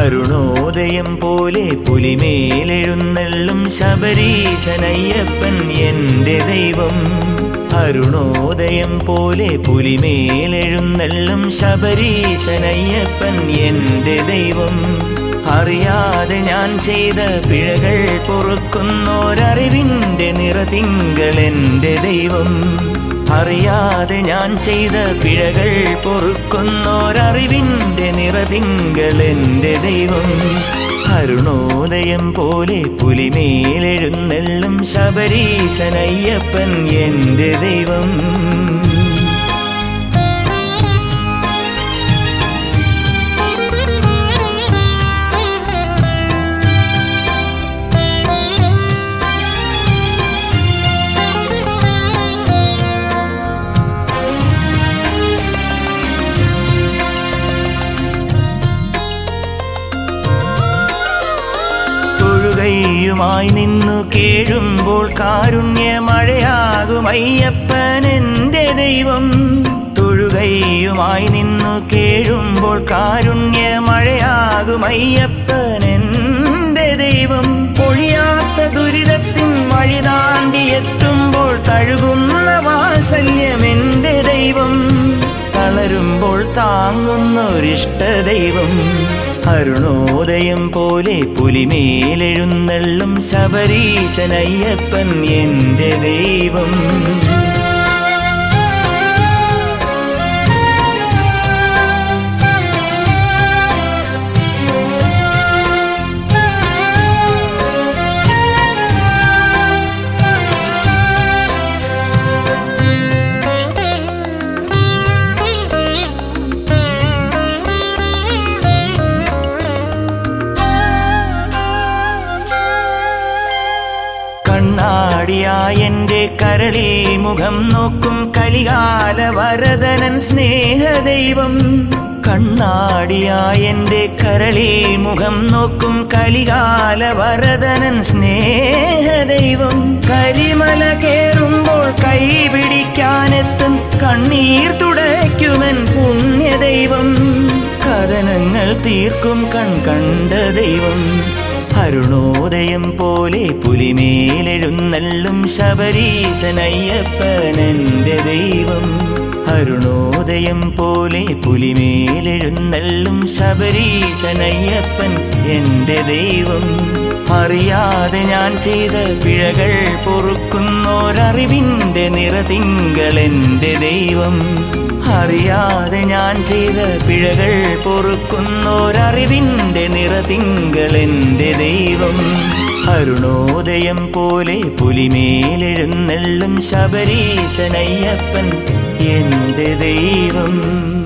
അരുണോദയം പോലെ പുലിമേലെഴുന്നള്ളും ശബരീശനയ്യപ്പൻ എന്റെ ദൈവം അരുണോദയം പോലെ പുലിമേലെഴുന്നള്ളും ശബരീശനയ്യപ്പൻ എന്റെ ദൈവം അറിയാതെ ഞാൻ ചെയ്ത പിഴകൾ പൊറുക്കുന്നോരറിവിന്റെ നിറതിങ്കൾ എന്റെ ദൈവം അറിയാതെ ഞാൻ ചെയ്ത പിഴകൾ പൊറുക്കുന്നോരറിവിന്റെ നിറതിങ്കൾ എന്റെ ദൈവം അരുണോദയം പോലെ പുലിമേലെഴുന്നള്ളും ശബരീശനയ്യപ്പൻ എന്റെ ദൈവം തൊഴുകയുമായി നിന്നു കേഴുമ്പോൾ കാരുണ്യ മഴയാകും അയ്യപ്പൻ എന്റെ ദൈവം തൊഴുകയുമായി നിന്നു കേഴുമ്പോൾ കാരുണ്യ മഴയാകും അയ്യപ്പൻ എന്റെ ദൈവം പൊഴിയാത്ത ദുരിതത്തിൻ വഴി താണ്ടി എത്തുമ്പോൾ തഴുകുന്ന വാത്സല്യം എന്റെ ദൈവം തളരുമ്പോൾ താങ്ങുന്നൊരിഷ്ട ദൈവം അരുണോദയം പോലെ പുലിമേലെഴുന്നള്ളും ശബരീശനയ്യപ്പൻ എന്റെ ദൈവം കണ്ണാടിയായ എന്റെ കരളിൽ മുഖം നോക്കും കലികാല വരദനൻ സ്നേഹദൈവം കണ്ണാടിയായ എന്റെ കരളിൽ മുഖം നോക്കും കലികാല വരദനൻ സ്നേഹദൈവം കരിമല കേറുമ്പോൾ കൈ പിടിക്കാനെത്തും കണ്ണീർ തുടയ്ക്കുമൻ പുണ്യദൈവം കഥനങ്ങൾ തീർക്കും കൺ കണ്ട ദൈവം അരുണോദയം പോലെ പുലിമേലെഴുന്നള്ളും ശബരീശനയ്യപ്പൻ എന്റെ ദൈവം അരുണോദയം പോലെ പുലിമേലെഴുന്നള്ളും ശബരീശനയ്യപ്പൻ എന്റെ ദൈവം അറിയാതെ ഞാൻ ചെയ്ത പിഴകൾ പൊറുക്കുന്നോരറിവിന്റെ നിറതിങ്കൾ എന്റെ ദൈവം അറിയാതെ ഞാൻ ചെയ്ത പിഴകൾ പൊറുക്കുന്നോരറിവിന്റെ നിറതിങ്കൾ എന്റെ ദൈവം അരുണോദയം പോലെ പുലിമേലെഴുന്നള്ളും ശബരീശനയ്യപ്പൻ എന്റെ ദൈവം